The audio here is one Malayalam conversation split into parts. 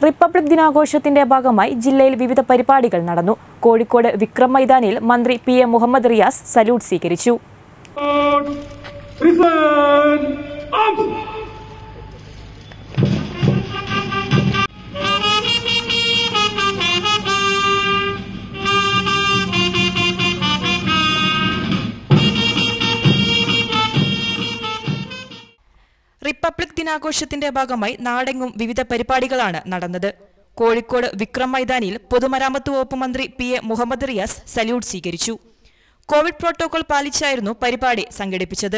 റിപ്പബ്ലിക് ദിനാഘോഷത്തിന്റെ ഭാഗമായി ജില്ലയിൽ വിവിധ പരിപാടികൾ നടന്നു കോഴിക്കോട് വിക്രം മൈതാനിയിൽ മന്ത്രി P A Muhammad Riyas salute സ്വീകരിച്ചു Return arms! റിപ്പബ്ലിക് ദിനാഘോഷത്തിന്റെ ഭാഗമായി നാടെങ്ങും വിവിധ പരിപാടികളാണ് നടന്നത് കോഴിക്കോട് വിക്രം മൈതാനിയിൽ പൊതുമരാമത്ത് വകുപ്പ് മന്ത്രി P A Muhammad Riyas salute സ്വീകരിച്ചു കോവിഡ് പ്രോട്ടോകോൾ പാലിച്ചായിരുന്നു പരിപാടി സംഘടിപ്പിച്ചത്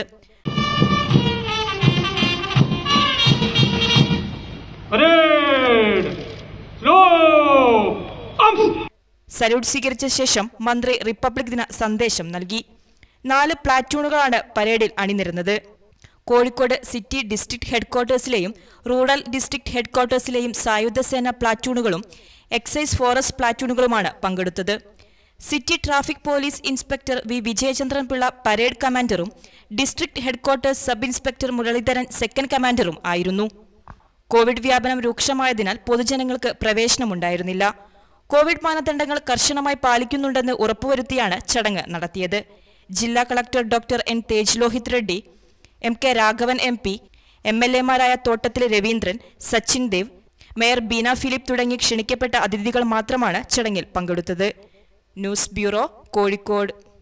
Parade! Slow! Arms! സല്യൂട്ട് സ്വീകരിച്ച ശേഷം മന്ത്രി റിപ്പബ്ലിക് ദിന സന്ദേശം നൽകി നാല് പ്ലാറ്റൂണുകളാണ് പരേഡിൽ അണിനിരുന്നത് കോഴിക്കോട് സിറ്റി ഡിസ്ട്രിക്ട് ഹെഡ്ക്വാർട്ടേഴ്സിലെയും റൂറൽ ഡിസ്ട്രിക്ട് ഹെഡ്ക്വാർട്ടേഴ്സിലെയും സായുധ സേന പ്ലാറ്റൂണുകളും എക്സൈസ് ഫോറസ്റ്റ് പ്ലാറ്റൂണുകളുമാണ് പങ്കെടുത്തത് city traffic police inspector V Vijayachandran Pillai parade കമാൻഡറും district headquarters sub inspector Muraleedharan second കമാൻഡറും ആയിരുന്നു കോവിഡ് വ്യാപനം രൂക്ഷമായതിനാൽ പൊതുജനങ്ങൾക്ക് പ്രവേശനമുണ്ടായിരുന്നില്ല കോവിഡ് മാനദണ്ഡങ്ങൾ കർശനമായി പാലിക്കുന്നുണ്ടെന്ന് ഉറപ്പുവരുത്തിയാണ് ചടങ്ങ് നടത്തിയത് ജില്ലാ collector doctor N Tej Lohit Reddy M K Raghavan M P M L എമാരായ തോട്ടത്തിലെ രവീന്ദ്രൻ സച്ചിൻ ദേവ് മേയർ ബീന ഫിലിപ്പ് തുടങ്ങി ക്ഷണിക്കപ്പെട്ട അതിഥികൾ മാത്രമാണ് ചടങ്ങിൽ പങ്കെടുത്തത് ന്യൂസ് ബ്യൂറോ കോഴിക്കോട്